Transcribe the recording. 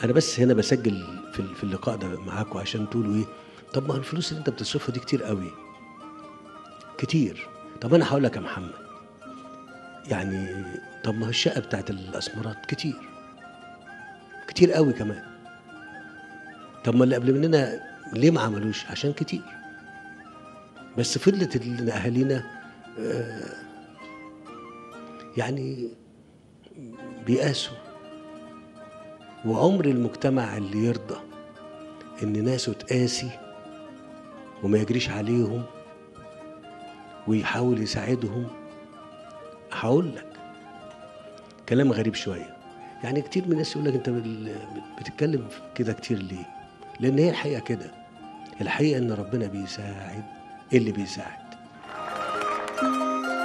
انا بس هنا بسجل في ال- في اللقاء ده معاكم عشان تقولوا ايه طب ما هو الفلوس اللي انت بتصرفها دي كتير قوي كتير طب انا هقول لك يا محمد يعني طب ما هو الشقه بتاعت الاسمرات كتير كتير قوي كمان طب ما اللي قبل مننا ليه ما عملوش عشان كتير بس فضلت ال- اهالينا آه، يعني بيقاسوا وعمر المجتمع اللي يرضى ان ناسه تقاسي وما يجريش عليهم ويحاول يساعدهم هقول لك كلام غريب شويه يعني كتير من الناس يقول لك انت بال- بتتكلم كده كتير ليه لان هي الحقيقه كده الحقيقه ان ربنا بيساعد اللي بيساعد